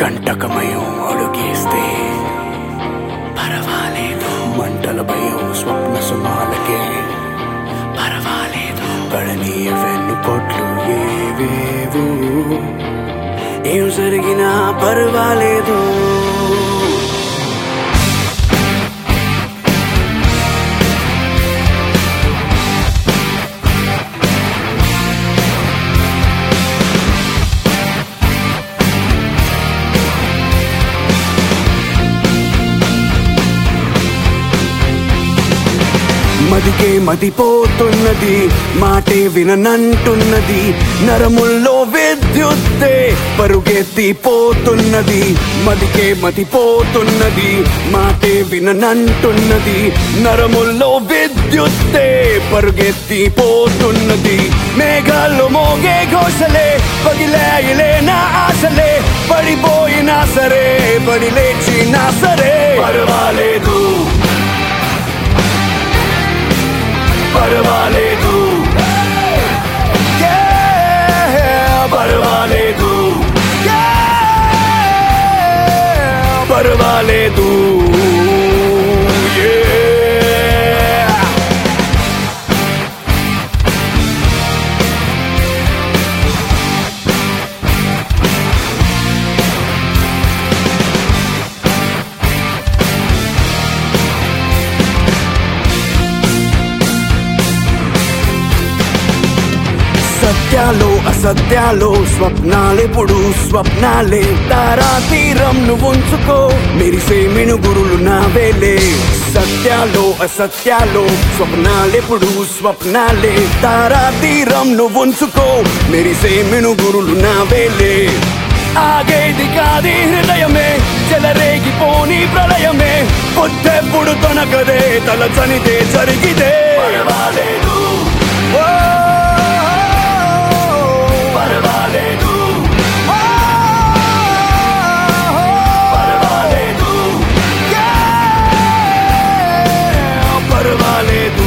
కంటకమయం అడుగేస్తే పర్వాలేదు మంటల భయం స్వప్న సుమాలకే పర్వాలేదు పడనీయ వెన్ను కొట్లు ఏవేవో ఏం జరిగినా పర్వాలేదు మదికే మదిపోతున్నది మాటే విననంటున్నది నరముల్లో విద్యుత్తే పరుగెత్తిపోతున్నది మదికే మతిపోతున్నది మాటే విననంటున్నది నరముల్లో విద్యుత్తే పరుగెత్తిపోతున్నది మేఘాల్లో మోగే ఘోషలే పగిలాయిలే నా ఆశలే పడిపోయినా సరే పడి లేచినా సరే పర్వాలేదు పర్వాలేదు Yeah, పర్వాలేదు Yeah, పర్వాలేదు Yeah. సత్యాలు అసత్యాలు స్వప్నాలెప్పుడు స్వప్నాలే తారా తీరం నువ్వు ఉంచుకో మెరిసే మినుగురులు నావేలే సత్యాలు అసత్యాలు స్వప్నాలెప్పుడు స్వప్నాలే తారా తీరం నువ్వు ఉంచుకో మెరిసే మినుగురులు నావేలే ఆగేది కాది హృదయమే చెలరేగిపోని ప్రళయమే పొద్దెప్పుడు తొనకదే తల చనితే జరిగితే పర్వాలేదు ఓ పర్వాలేదు పర్వాలేదు పర్వాలేదు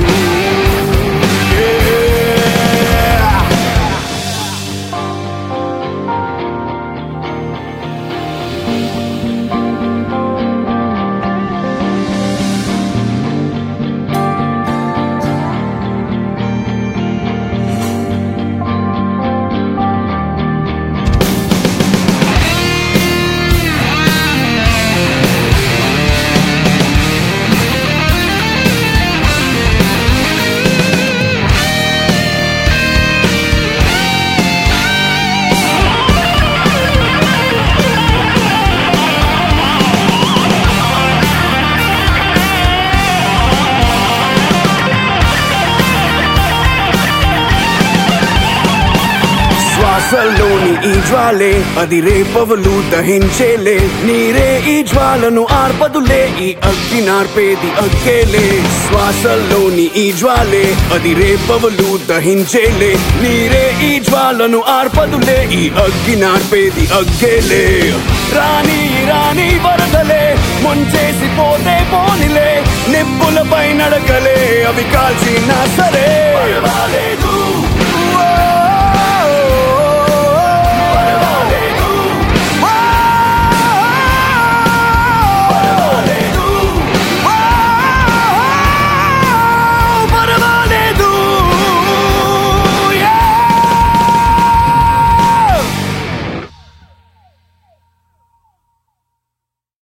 శ్వాసల్లోని ఈ జ్వాలే అది రేపవలు దహించేలే నీరే ఈ జ్వాలను ఆర్పదులే ఈ అగ్గి నార్పేది అగ్గేలే శ్వాసల్లోని ఈ జ్వాలే అది రేపవలు దహించేలే నీరే ఈ జ్వాలను ఆర్పదులే ఈ అగ్గి నార్పేది అగ్గేలే రాణి రాణి వరదలే ముంచేసి పోతే పోనిలే నిప్పులపై నడకలే అవి కాల్చినా సరే పర్వాలేదు ఓ